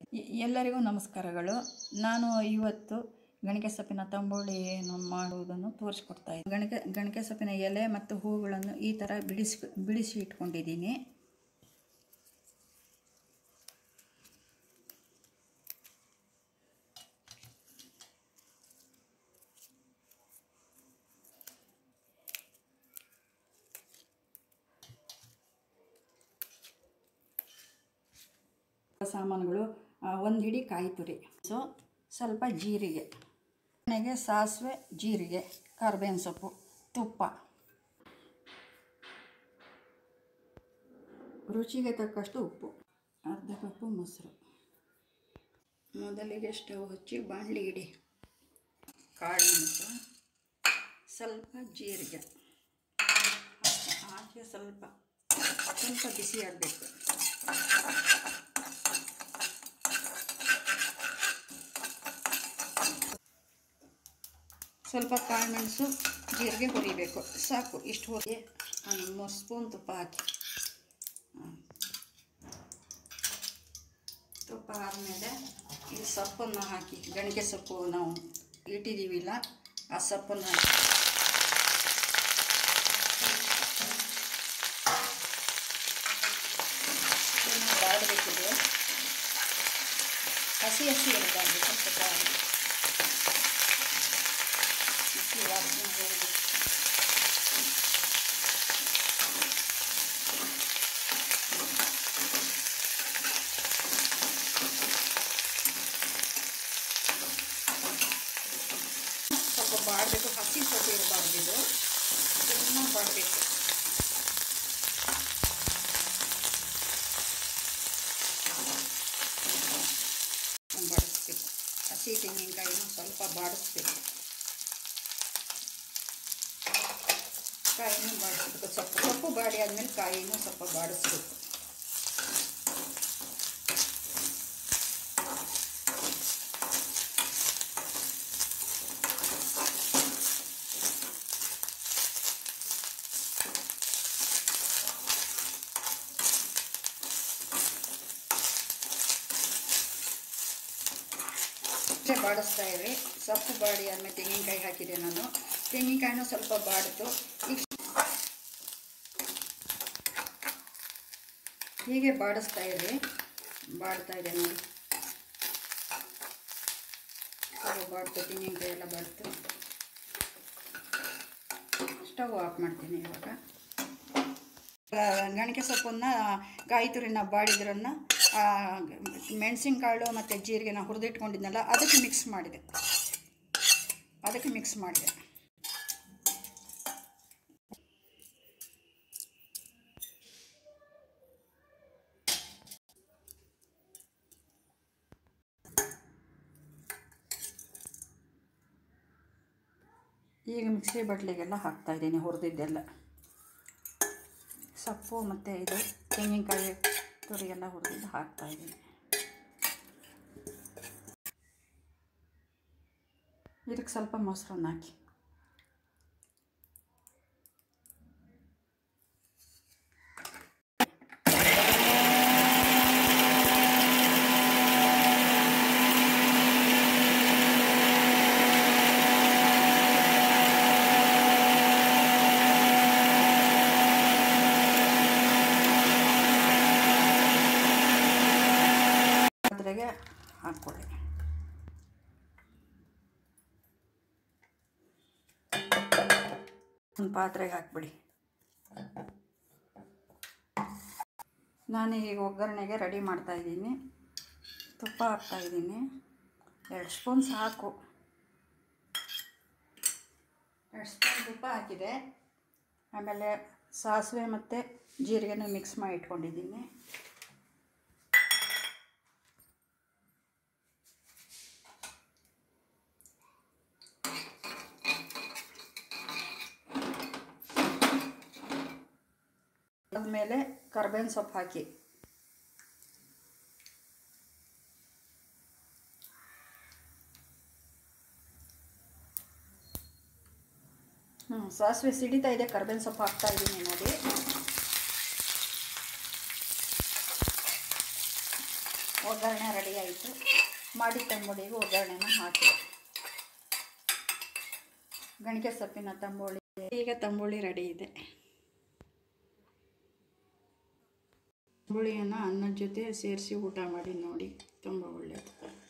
A- ಎಲ್ಲರಿಗೂ ನಮಸ್ಕಾರಗಳು ನಾನು ಇವತ್ತು ಗಣಿಕೆ ಸೊಪ್ಪಿನ ತಂಬುಳಿಯನ್ನು ಮಾಡುವುದನ್ನು ತೋರಿಸ್ಕೊಡ್ತಾ ಇದ್ದೀನಿ ಗಣಿಕೆ ಗಣಿಕೆ ಸೊಪ್ಪಿನ ಎಲೆ ಮತ್ತು ಹೂಗಳನ್ನು ಈ ಥರ ಬಿಡಿಸಿ ಬಿಡಿಸಿ ಇಟ್ಕೊಂಡಿದ್ದೀನಿ ಸಾಮಾನುಗಳು ಒಂದು ಹಿಡಿ ಕಾಯಿ ತುರಿ ಸೊ ಸ್ವಲ್ಪ ಜೀರಿಗೆ ಎಣ್ಣೆಗೆ ಸಾಸಿವೆ ಜೀರಿಗೆ ಕರ್ಬೇವಿನ ಸೊಪ್ಪು ತುಪ್ಪ ರುಚಿಗೆ ತಕ್ಕಷ್ಟು ಉಪ್ಪು ಅರ್ಧ ಕಪ್ಪು ಮೊಸರು ಮೊದಲಿಗೆ ಸ್ಟವ್ ಹಚ್ಚಿ ಬಾಣಲಿ ಇಡಿ ಕಾಳು ಮೆಣಸು ಸ್ವಲ್ಪ ಜೀರಿಗೆ ಹಾಕಿ ಸ್ವಲ್ಪ ಸ್ವಲ್ಪ ಬಿಸಿ ಆಗಬೇಕು ಸ್ವಲ್ಪ ಕಾಳುಮೆಣಸು ಜೀರಿಗೆ ಹುರಿಬೇಕು ಸಾಕು ಇಷ್ಟು ಹುರಿ ಒಂದು ಮೂರು ಸ್ಪೂನ್ ತುಪ್ಪ ಹಾಕಿ ಹ್ಮ್. ತುಪ್ಪ ಆದಮೇಲೆ ಈ ಸೊಪ್ಪನ್ನು ಹಾಕಿ ಗಣಿಕೆ ಸೊಪ್ಪು ನಾವು ಇಟ್ಟಿದ್ದೀವಿಲ್ಲ ಆ ಸೊಪ್ಪನ್ನು ಹಾಕಿ ಚೆನ್ನಾಗಿ ಬಾಡಬೇಕಿದೆ ಹಸಿ ಹಸಿ ಇರಬಾರ್ದು ಸ್ವಲ್ಪ ಬಾಡಿ ಹಸಿ ವಾಸನೆ ಹೋಗಬೇಕು ಸ್ವಲ್ಪ ಬಾಡಬೇಕು ಹಸಿ ಸೊಪ್ಪು ಇರಬಾರ್ದು ಇದು ಚೆನ್ನಾಗಿ ಬಾಡಬೇಕು ಬಾಡಿಸ್ಬೇಕು ಹಸಿ ತೆಂಗಿನಕಾಯಿನ ಸ್ವಲ್ಪ ಬಾಡಿಸ್ಬೇಕು ಕಾಯಿನೂ ಬಾಡಿಸ್ಬೇಕು ಸೊಪ್ಪು ಸೊಪ್ಪು ಬಾಡಿ ಆದಮೇಲೆ ಕಾಯಿನೂ ಸ್ವಲ್ಪ ಬಾಡಿಸ್ಬೇಕು ಅಷ್ಟೇ ಬಾಡಿಸ್ತಾ ಇರಿ ಸೊಪ್ಪು ಬಾಡಿ ಆದಮೇಲೆ ತೆಂಗಿನಕಾಯಿ ಹಾಕಿದೆ ನಾನು ತೆಂಗಿನಕಾಯಿನೂ ಸ್ವಲ್ಪ ಬಾಡಿತು ಈಗ ಹೀಗೆ ಬಾಡಿಸ್ತಾ ಇರಿ ಬಾಡ್ತಾ ಇದೆ ನೋಡಿ ಸ್ವಲ್ಪ ಬಾಡ್ತು ತೆಂಗಿನಕಾಯಿ ಎಲ್ಲ ಬಾಡ್ತು ಸ್ಟವ್ ಆಫ್ ಮಾಡ್ತೀನಿ ಇವಾಗ ಆ, ಗಣಿಕೆ ಸೊಪ್ಪನ್ನು ಕಾಯಿ ತುರಿನ ಬಾಡಿದ್ರನ್ನ ಮೆಣಸಿನಕಾಳು ಮತ್ತು ಜೀರಿಗೆನ ಹುರಿದಿಟ್ಕೊಂಡಿದ್ನಲ್ಲ ಅದಕ್ಕೆ ಮಿಕ್ಸ್ ಮಾಡಿದೆ ಅದಕ್ಕೆ ಮಿಕ್ಸ್ ಮಾಡಿದೆ ಈಗ ಮಿಕ್ಸಿ ಬಟ್ಲಿಗೆಲ್ಲ ಹಾಕ್ತಾ ಇದ್ದೀನಿ ಹುರಿದಿದ್ದೆಲ್ಲ ಸೊಪ್ಪು ಮತ್ತು ಇದು ತೆಂಗಿನಕಾಯಿ ತುರಿ ಎಲ್ಲ ಹುರಿದಿದ್ದು ಹಾಕ್ತಾ ಇದ್ದೀನಿ ಇದಕ್ಕೆ ಸ್ವಲ್ಪ ಮೊಸರನ್ನ ಹಾಕಿ ಪಾತ್ರೆಗೆ ಹಾಕ್ಕೊಳ್ಳಿ ಒಂದು ಪಾತ್ರೆಗೆ ಹಾಕ್ಬಿಡಿ ನಾನು ಈಗ ಒಗ್ಗರಣೆಗೆ ರೆಡಿ ಮಾಡ್ತಾ ಇದ್ದೀನಿ ತುಪ್ಪ ಹಾಕ್ತಾ ಇದ್ದೀನಿ ಎರಡು ಸ್ಪೂನ್ ಸಾಕು ಎರಡು ಸ್ಪೂನ್ ತುಪ್ಪ ಹಾಕಿದೆ ಆಮೇಲೆ ಸಾಸಿವೆ ಮತ್ತು ಜೀರಿಗೆನೂ ಮಿಕ್ಸ್ ಮಾಡಿ ಇಟ್ಕೊಂಡಿದ್ದೀನಿ ಆದಮೇಲೆ ಕರ್ಬೇವಿನ ಸೊಪ್ಪು ಹಾಕಿ ಹ್ಞೂ ಸಾಸಿವೆ ಸಿಡಿತಾ ಇದೆ ಕರ್ಬೇವಿನ ಸೊಪ್ಪು ಹಾಕ್ತಾ ಇದ್ದೀನಿ ನೋಡಿ ಒಗ್ಗರಣೆ ರೆಡಿ ಆಯಿತು ಆಯಿತು ಮಾಡಿ ತಂಬುಳಿಗೆ ಒಗ್ಗರಣೆನ ಹಾಕಿದೆ ಗಣಿಕೆ ಸೊಪ್ಪಿನ ತಂಬುಳಿ ಈಗ ತಂಬುಳಿ ರೆಡಿ ಇದೆ ತಂಬುಳಿಯನ್ನು ಅನ್ನದ ಜೊತೆ ಸೇರಿಸಿ ಊಟ ಮಾಡಿ ನೋಡಿ ತುಂಬ ಒಳ್ಳೆಯದು